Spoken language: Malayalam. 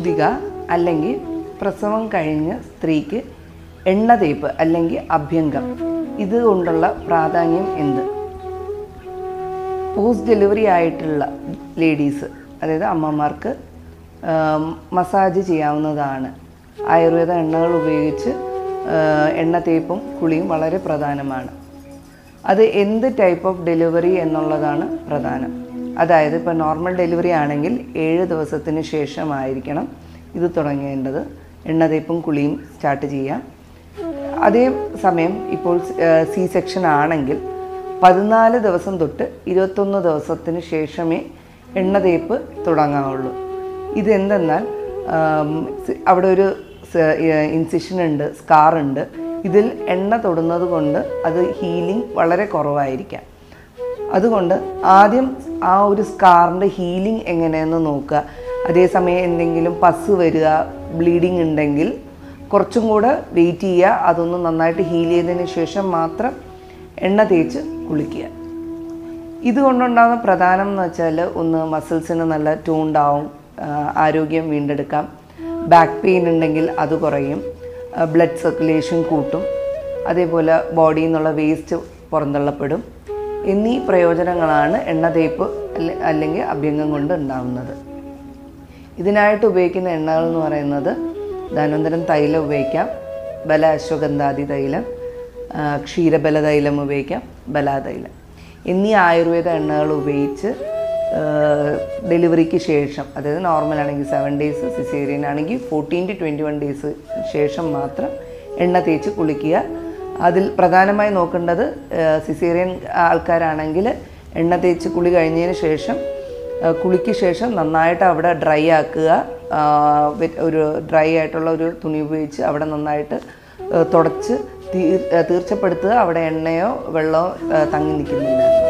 സൂതിക അല്ലെങ്കിൽ പ്രസവം കഴിഞ്ഞ സ്ത്രീക്ക് എണ്ണ തേപ്പ് അല്ലെങ്കിൽ അഭ്യംഗം ഇതുകൊണ്ടുള്ള പ്രാധാന്യം എന്ത് പോസ്റ്റ് ഡെലിവറി ആയിട്ടുള്ള ലേഡീസ് അതായത് അമ്മമാർക്ക് ആം, മസാജ് ചെയ്യാവുന്നതാണ് ആയുർവേദ എണ്ണകൾ ഉപയോഗിച്ച് ആ, എണ്ണ തേപ്പും കുളിയും വളരെ പ്രധാനമാണ് അത് എന്ത് ടൈപ്പ് ഓഫ് ഡെലിവറി എന്നുള്ളതാണ് പ്രധാനം അതായത് ഇപ്പോൾ നോർമൽ ഡെലിവറി ആണെങ്കിൽ ഏഴ് ദിവസത്തിന് ശേഷമായിരിക്കണം ഇത് തുടങ്ങേണ്ടത് എണ്ണ തേപ്പും കുളിയും സ്റ്റാർട്ട് ചെയ്യാം അതേ സമയം ഇപ്പോൾ സി സെക്ഷൻ ആണെങ്കിൽ പതിനാല് ദിവസം തൊട്ട് ഇരുപത്തൊന്ന് ദിവസത്തിന് ശേഷമേ എണ്ണ തേപ്പ് തുടങ്ങാവുള്ളൂ ഇതെന്തെന്നാൽ ആം, സി- അവിടെ ഒരു ഇൻസിഷൻ ഉണ്ട് സ്കാർ ഉണ്ട് ഇതിൽ എണ്ണ തൊടുന്നത് കൊണ്ട് അത് ഹീലിംഗ് വളരെ കുറവായിരിക്കാം അതുകൊണ്ട് ആദ്യം ആ ഒരു സ്കാറിൻ്റെ ഹീലിംഗ് എങ്ങനെയെന്ന് നോക്കുക അതേസമയം എന്തെങ്കിലും പസ് വരിക ബ്ലീഡിങ് ഉണ്ടെങ്കിൽ കുറച്ചും കൂടെ വെയിറ്റ് ചെയ്യുക അതൊന്ന് നന്നായിട്ട് ഹീൽ ചെയ്തതിന് ശേഷം മാത്രം എണ്ണ തേച്ച് കുളിക്കുക ഇതുകൊണ്ടുണ്ടാകുന്ന പ്രധാനം എന്ന് വെച്ചാൽ ഒന്ന് മസിൽസിന് നല്ല ട്യൂണ്ടാവും ആരോഗ്യം വീണ്ടെടുക്കാം ബാക്ക് പെയിൻ ഉണ്ടെങ്കിൽ അത് കുറയും ബ്ലഡ് സർക്കുലേഷൻ കൂട്ടും അതേപോലെ ബോഡിയിൽ നിന്നുള്ള വേസ്റ്റ് പുറന്തള്ളപ്പെടും എന്നീ പ്രയോജനങ്ങളാണ് എണ്ണ തേപ്പ് അല്ലെ- അല്ലെങ്കിൽ അഭ്യംഗം കൊണ്ട് ഉണ്ടാകുന്നത് ഇതിനായിട്ട് ഉപയോഗിക്കുന്ന എണ്ണകൾ എന്ന് പറയുന്നത് ധന്വന്തരം തൈലം ഉപയോഗിക്കാം ബല അശ്വഗന്ധാദി തൈലം ആ, ക്ഷീരബല തൈലം ഉപയോഗിക്കാം ബലാതൈലം എന്നീ ആയുർവേദ എണ്ണകൾ ഉപയോഗിച്ച് ആ, ഡെലിവറിക്ക് ശേഷം അതായത് നോർമൽ ആണെങ്കിൽ സെവൻ ഡേയ്സ് സിസേറിയൻ ആണെങ്കിൽ fourteen to twenty one days ശേഷം മാത്രം എണ്ണ തേച്ച് കുളിക്കുക അതിൽ പ്രധാനമായി നോക്കേണ്ടത് സിസേറിയൻ ആൾക്കാരാണെങ്കിൽ എണ്ണ തേച്ച് കുളി കഴിഞ്ഞതിന് ശേഷം ആ, കുളിക്ക് ശേഷം നന്നായിട്ട് അവിടെ ഡ്രൈ ആക്കുക ആ, വെ- ഒരു ഡ്രൈ ആയിട്ടുള്ള ഒരു തുണി ഉപയോഗിച്ച് അവിടെ നന്നായിട്ട് ആ, തുടച്ച് തീർ ആ, തീർച്ചപ്പെടുത്തുക അവിടെ എണ്ണയോ വെള്ളമോ ആ, തങ്ങി നിൽക്കുന്നില്ല